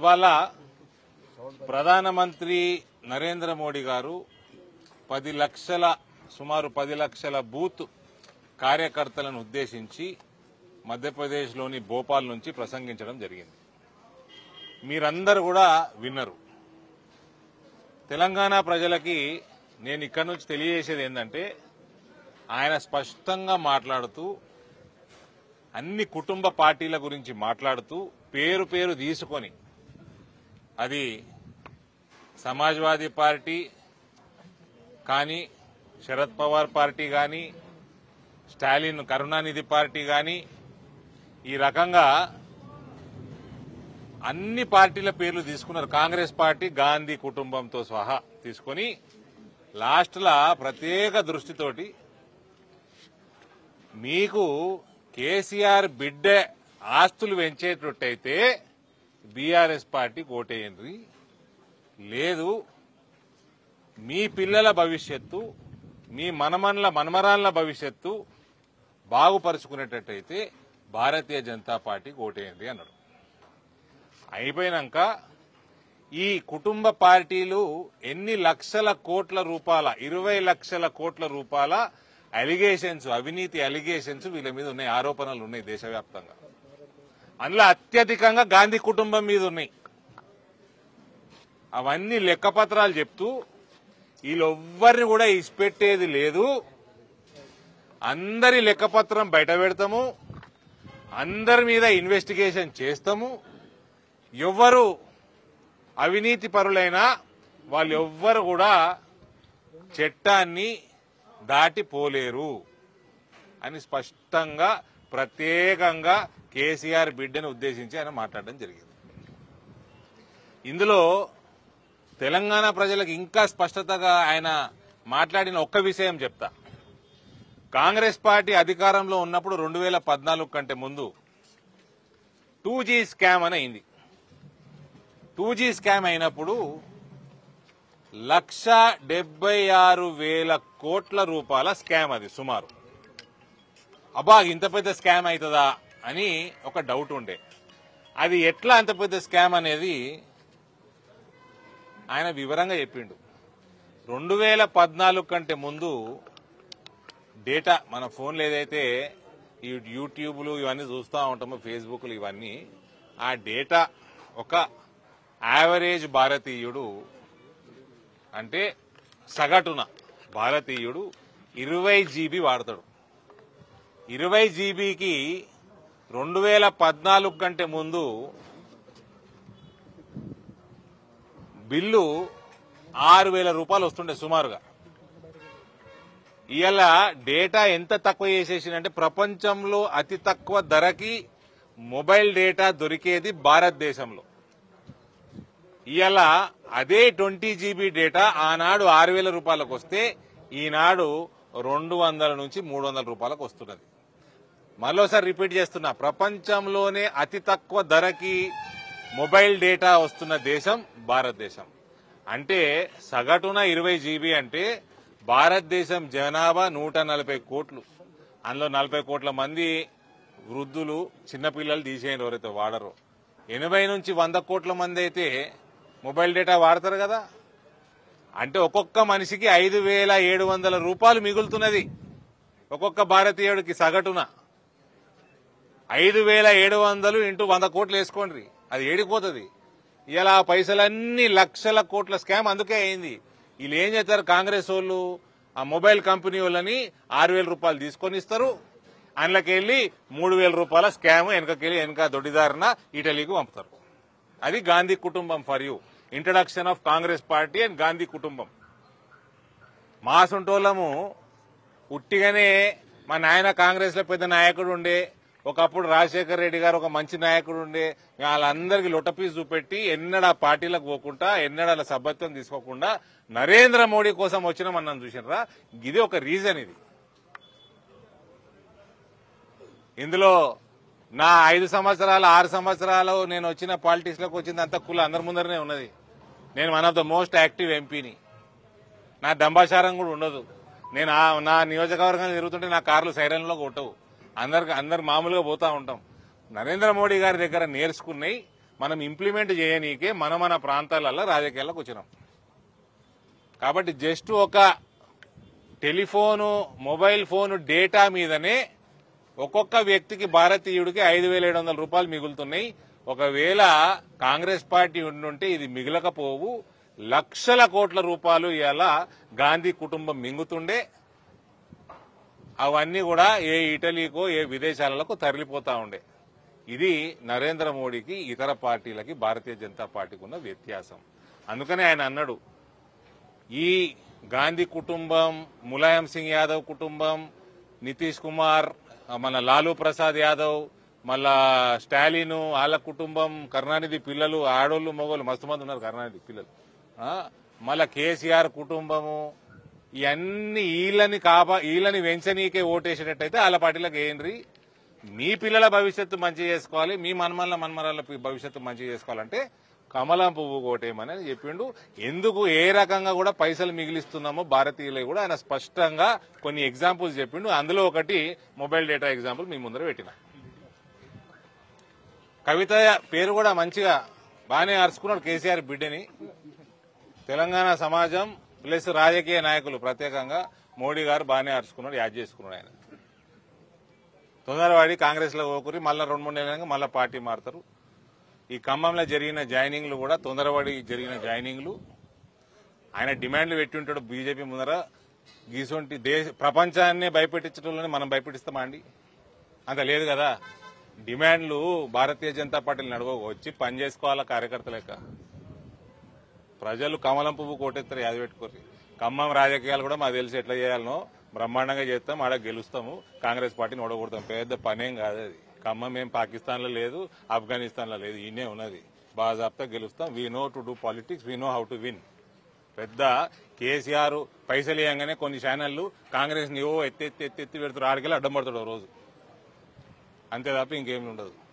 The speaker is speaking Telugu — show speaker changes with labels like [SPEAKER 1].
[SPEAKER 1] ఇవాళ ప్రధానమంత్రి నరేంద్ర మోడీ గారు పది లక్షల సుమారు పది లక్షల బూత్ కార్యకర్తలను ఉద్దేశించి మధ్యప్రదేశ్లోని భోపాల్ నుంచి ప్రసంగించడం జరిగింది మీరందరూ కూడా విన్నరు తెలంగాణ ప్రజలకి నేను ఇక్కడి నుంచి తెలియజేసేది ఏంటంటే ఆయన స్పష్టంగా మాట్లాడుతూ అన్ని కుటుంబ పార్టీల గురించి మాట్లాడుతూ పేరు పేరు తీసుకొని అది సమాజ్వాదీ పార్టీ కానీ శరద్ పవార్ పార్టీ కానీ స్టాలిన్ కరుణానిధి పార్టీ కానీ ఈ రకంగా అన్ని పార్టీల పేర్లు తీసుకున్నారు కాంగ్రెస్ పార్టీ గాంధీ కుటుంబంతో సహా తీసుకొని లాస్ట్లా ప్రత్యేక దృష్టితోటి మీకు కేసీఆర్ బిడ్డ ఆస్తులు పెంచేటట్టయితే బీఆర్ఎస్ పార్టీ ఓటేయండి లేదు మీ పిల్లల భవిష్యత్తు మీ మనమన్ల మనమరాన్ల భవిష్యత్తు బాగుపరుచుకునేటట్టయితే భారతీయ జనతా పార్టీకి ఓటేయండి అన్నాడు అయిపోయినాక ఈ కుటుంబ పార్టీలు ఎన్ని లక్షల కోట్ల రూపాయల ఇరవై లక్షల కోట్ల రూపాయల అలిగేషన్స్ అవినీతి అలిగేషన్స్ వీళ్ళ మీద ఉన్నాయి ఆరోపణలు ఉన్నాయి దేశవ్యాప్తంగా అందులో అత్యధికంగా గాంధీ కుటుంబం మీద ఉన్నాయి అవన్నీ లెక్కపత్రాలు చెప్తూ వీళ్ళెవ్వరిని కూడా ఇసిపెట్టేది లేదు అందరి లెక్కపత్రం బయట పెడతాము అందరి మీద ఇన్వెస్టిగేషన్ చేస్తాము ఎవ్వరు అవినీతి పరులైనా వాళ్ళు ఎవ్వరు కూడా చట్టాన్ని దాటిపోలేరు అని స్పష్టంగా ప్రత్యేకంగా కేసీఆర్ బిడ్డను ఉద్దేశించి ఆయన మాట్లాడడం జరిగింది ఇందులో తెలంగాణ ప్రజలకు ఇంకా స్పష్టతగా ఆయన మాట్లాడిన ఒక్క విషయం చెప్తా కాంగ్రెస్ పార్టీ అధికారంలో ఉన్నప్పుడు రెండు వేల పద్నాలుగు కంటే ముందు టూ జీ స్కామ్ అని అయింది టూ జీ స్కామ్ అయినప్పుడు లక్ష డెబ్బై ఆరు వేల కోట్ల రూపాయల స్కామ్ అది సుమారు అబ్బా ఇంత పెద్ద స్కామ్ అవుతుందా అని ఒక డౌట్ ఉండే అది ఎట్లా అంత పెద్ద స్కామ్ అనేది ఆయన వివరంగా చెప్పిండు రెండు వేల పద్నాలుగు కంటే ముందు డేటా మన ఫోన్లో ఏదైతే ఈ యూట్యూబ్లు ఇవన్నీ చూస్తూ ఉంటామో ఫేస్బుక్లు ఇవన్నీ ఆ డేటా ఒక యావరేజ్ భారతీయుడు అంటే సగటున భారతీయుడు ఇరవై జీబీ వాడతాడు ఇరవై జీబీకి రెండు వేల పద్నాలుగు కంటే ముందు బిల్లు ఆరు వేల రూపాయలు వస్తుండే సుమారుగా ఇవాళ డేటా ఎంత తక్కువ చేసేసిందంటే ప్రపంచంలో అతి తక్కువ ధరకి మొబైల్ డేటా దొరికేది భారతదేశంలో ఇవాళ అదే ట్వంటీ జీబీ డేటా ఆనాడు ఆరు వేల రూపాయలకు వస్తే ఈనాడు రెండు వందల నుంచి మూడు వందల రూపాయలకు వస్తున్నది మరోసారి రిపీట్ చేస్తున్నా ప్రపంచంలోనే అతి తక్కువ ధరకి మొబైల్ డేటా వస్తున్న దేశం భారతదేశం అంటే సగటున ఇరవై జీబీ అంటే భారతదేశం జనాభా నూట నలభై కోట్లు అందులో నలభై కోట్ల మంది వృద్ధులు చిన్నపిల్లలు తీసేయండి ఎవరైతే వాడరో ఎనభై నుంచి వంద కోట్ల మంది అయితే మొబైల్ డేటా వాడతారు కదా అంటే ఒక్కొక్క మనిషికి ఐదు వేల ఏడు వందల రూపాయలు మిగులుతున్నది ఒక్కొక్క భారతీయుడికి సగటున ఐదు వేల ఏడు వందలు ఇంటూ వంద కోట్లు వేసుకోండి అది ఏడిపోతుంది ఇలా పైసలన్నీ లక్షల కోట్ల స్కామ్ అందుకే అయింది వీళ్ళు ఏం చేస్తారు కాంగ్రెస్ వాళ్ళు ఆ మొబైల్ కంపెనీ వాళ్ళని ఆరు వేల రూపాయలు తీసుకొని ఇస్తారు అందులోకి వెళ్ళి మూడు వేల రూపాయల స్కామ్ వెనకకెళ్ళి వెనక దొడ్డిదారిన ఇటలీకి పంపుతారు అది గాంధీ కుటుంబం for you introduction of Congress party and Gandhi కుటుంబం మా సొంటోళ్ళము ఉట్టిగానే మా నాయన కాంగ్రెస్ లో పెద్ద నాయకుడు ఉండే ఒకప్పుడు రాజశేఖర్ రెడ్డి గారు ఒక మంచి నాయకుడు ఉండే వాళ్ళందరికీ లొటపీస్ చూపెట్టి ఎన్నడ ఆ పార్టీలకు పోకుండా ఎన్నడ అలా సభ్యత్వం తీసుకోకుండా నరేంద్ర మోడీ కోసం వచ్చినామన్నాను చూసినరా ఇది ఒక రీజన్ ఇది ఇందులో నా ఐదు సంవత్సరాలు ఆరు సంవత్సరాలు నేను వచ్చిన పాలిటిక్స్ లోకి వచ్చింది అంత కుల అందరి ముందరనే ఉన్నది నేను one of the most active ఎంపీని నా దంబాచారం కూడా ఉండదు నేను ఆ- నా నియోజకవర్గం తిరుగుతుంటే నా కార్లు సైరన్లో కొట్టవు అందరికి అందరు మామూలుగా పోతా ఉంటాం నరేంద్ర మోడీ గారి దగ్గర నేర్చుకున్నాయి మనం ఇంప్లిమెంట్ చేయనీకే మన మన ప్రాంతాలలో రాజకీయాలకు వచ్చినాం కాబట్టి జస్ట్ ఒక టెలిఫోను మొబైల్ ఫోను డేటా మీదనే ఒక్కొక్క వ్యక్తికి భారతీయుడికి ఐదు వేల ఏడు వందల రూపాయలు మిగులుతున్నాయి ఒకవేళ కాంగ్రెస్ పార్టీ ఉండుంటే ఇది మిగలకపోవు లక్షల కోట్ల రూపాయలు ఇవాళ గాంధీ కుటుంబం మింగుతుండే అవన్నీ కూడా ఏ ఇటలీకో ఏ విదేశాలకు తరలిపోతా ఉండే ఇది నరేంద్ర మోడీకి ఇతర పార్టీలకి భారతీయ జనతా పార్టీకి ఉన్న వ్యత్యాసం అందుకనే ఆయన అన్నాడు ఈ గాంధీ కుటుంబం ములాయం సింగ్ యాదవ్ కుటుంబం నితీష్ కుమార్ మన లాలూ ప్రసాద్ యాదవ్ మళ్ళా స్టాలిన్ వాళ్ళ కుటుంబం కరుణానిధి పిల్లలు ఆడోళ్ళు మొగోళ్ళు మస్తు మంది ఉన్నారు కరుణానిధి పిల్లలు ఆ, మళ్ళా కేసీఆర్ కుటుంబము ఇవన్నీ వీళ్ళని కాపా వీళ్ళని వెంచనీకే ఓటేసేటట్టయితే వాళ్ళ పార్టీలకు ఏంద్రి మీ పిల్లల భవిష్యత్తు మంచి చేసుకోవాలి మీ మన్మల్ల మన్మరాల భవిష్యత్తు మంచి చేసుకోవాలంటే కమలం పువ్వు కోటేయమని అని చెప్పిండు ఎందుకు ఏ రకంగా కూడా పైసలు మిగిలిస్తున్నామో భారతీయులే కూడా ఆయన స్పష్టంగా కొన్ని ఎగ్జాంపుల్స్ చెప్పిండు అందులో ఒకటి మొబైల్ డేటా ఎగ్జాంపుల్ మీ ముందర పెట్టిన కవిత పేరు కూడా మంచిగా బాగానే అరుచుకున్నాడు కేసీఆర్ బిడ్డని తెలంగాణ సమాజం ప్లస్ రాజకీయ నాయకులు ప్రత్యేకంగా మోడీ గారు బాగానే అరుచుకున్నాడు యాడ్ చేసుకున్నాడు ఆయన తొందరవాడి కాంగ్రెస్ లో పోకురి మళ్ళీ రెండు మూడు నెలలుగా మళ్ళీ పార్టీ మారుతారు ఈ ఖమ్మంలో జరిగిన జాయినింగ్లు కూడా తొందరపడి జరిగిన జాయినింగ్లు ఆయన డిమాండ్లు పెట్టి ఉంటాడు బీజేపీ ముందర గీసొంటి దేశ ప్రపంచాన్ని భయపెట్టించడంలోనే మనం భయపెట్టిస్తామా అండి అంత లేదు కదా డిమాండ్లు భారతీయ జనతా పార్టీలు నడవ వచ్చి పని చేసుకోవాలా కార్యకర్త లెక్క ప్రజలు కమలం పువ్వు కోటెత్తారు యాది పెట్టుకోరు ఖమ్మం రాజకీయాలు కూడా మాకు తెలిసి ఎట్లా చేయాలనో బ్రహ్మాండంగా చేస్తాం ఆడ గెలుస్తాము కాంగ్రెస్ పార్టీని ఓడగొడతాం పెద్ద పనేం కాదు అది ఖమ్మం ఏం పాకిస్తాన్ లో లేదు ఆఫ్ఘనిస్తాన్ లో లేదు ఈయనే ఉన్నది బాజాబ్తా గెలుస్తాం we know to do politics we know how to win పెద్ద కేసీఆర్ పైసలు ఇవ్వగానే కొన్ని ఛానళ్లు కాంగ్రెస్ ని ఓ ఎత్తి ఎత్తి ఎత్తి ఎత్తి పెడుతారు ఆడికెళ్ళి అడ్డం పడతాడు ఓ రోజు అంతే తప్ప ఇంకేమి ఉండదు